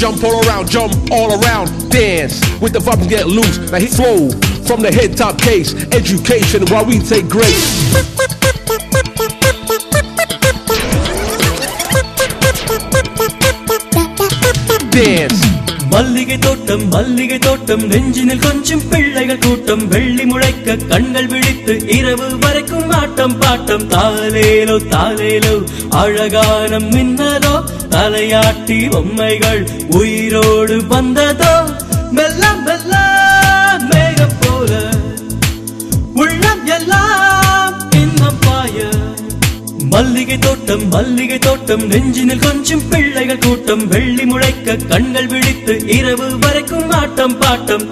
jump all around, jump all around, dance with the vibe and get loose. Now hit flow from the head top case, education while we take grace. Dance. மல்லிகை தோட்டம் மல்லிகை தோட்டம் நெஞ்சினில் கொஞ்சம் பிள்ளைகள் கூட்டம் வெள்ளி முளைக்க கண்கள் விழித்து இரவு வரைக்கும் ஆட்டம் பாட்டம் தாலேலோ தாலேலோ அழகான மின்னலோ தலையாட்டி பொம்மைகள் உயிரோடு வந்ததோ மெல்ல மெல்ல மேகம் போல உள்ளம் எல்லாம் இன்னம் பாய மல்லிகை தோட்டம் மல்லிகை தோட்டம் நெஞ்சினில் கொஞ்சம் பிள்ளைகள் கூட்டம் வெள்ளி முளைக்க கண்கள் விழித்து இரவு வரைக்கும் ஆட்டம் பாட்டம்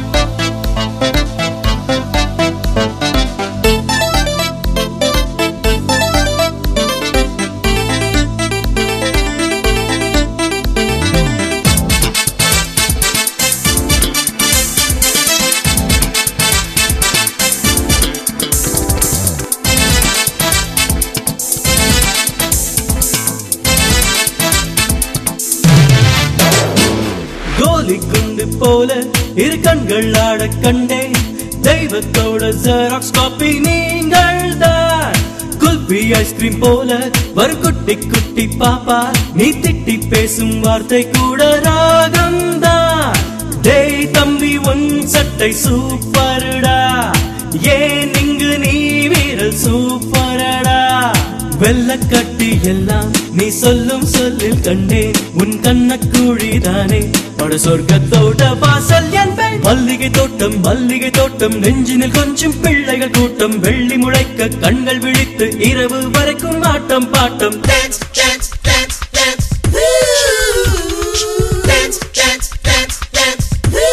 கோலி குண்டு போல இரு கண்கள் ஆட கண்டேன் தெய்வத்தோட ஜெராக்ஸ் காப்பி நீங்கள் தான் குல்பி ஐஸ்கிரீம் போல ஒரு குட்டி குட்டி பாப்பா நீ திட்டி பேசும் வார்த்தை கூட ராகம் தான் டேய் தம்பி உன் சட்டை சூப்பருடா ஏன் இங்கு நீ வீரல் சூப்பரடா வெள்ளக்கட்டி எல்லாம் நீ சொல்லும் சொல்லில் கண்டேன் உன் கண்ணக்குழிதானே பட சொர்க்கத்தோட வாசல் என்பேன் மல்லிகை தோட்டம் மல்லிகை தோட்டம் நெஞ்சினில் கொஞ்சம் பிள்ளைகள் கூட்டம் வெள்ளி முளைக்க கண்கள் விழித்து இரவு வரைக்கும் ஆட்டம் பாட்டம் dance, dance, dance, dance. Woo! Dance, dance, dance, dance. Woo!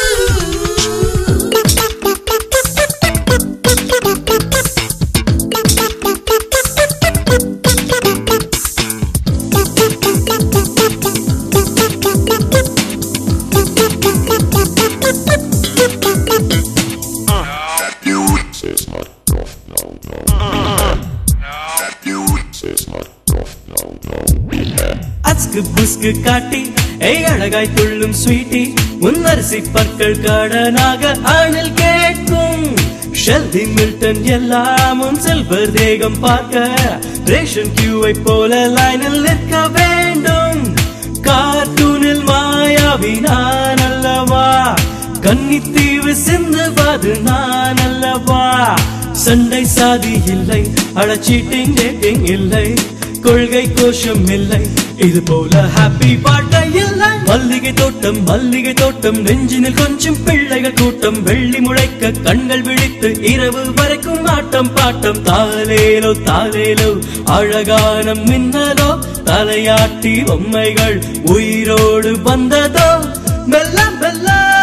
That dude says not no no no. That dude says not no no no. Yeah. அஸ்கு புஸ்கு காட்டி ஏய் அழகாய் துள்ளும் ஸ்வீட்டி முன்னரிசி பற்கள் கடனாக அணில் கேட்கும் ஷெல்வி மில்டன் எல்லாமும் செல்வர் தேகம் பார்க்க ரேஷன் கியூவை போல லைனில் நிற்க வேண்டும் கார்ட்டூனில் மாயாவி நான் அல்லவா கன்னித்தீவு சிந்துவது நான் அல்லவா சண்டை சாதி இல்லை அழச்சீட்டிங் டேட்டிங் இல்லை கொள்கை கோஷம் இல்லை இது போல ஹாப்பி பாட்டை இல்லை மல்லிகை தோட்டம் மல்லிகை தோட்டம் நெஞ்சினில் கொஞ்சம் பிள்ளைகள் கூட்டம் வெள்ளி முளைக்க கண்கள் விழித்து இரவு வரைக்கும் ஆட்டம் பாட்டம் தாலேலோ தாலேலோ அழகான மின்னலோ தலையாட்டி பொம்மைகள் உயிரோடு வந்ததோ மெல்ல மெல்ல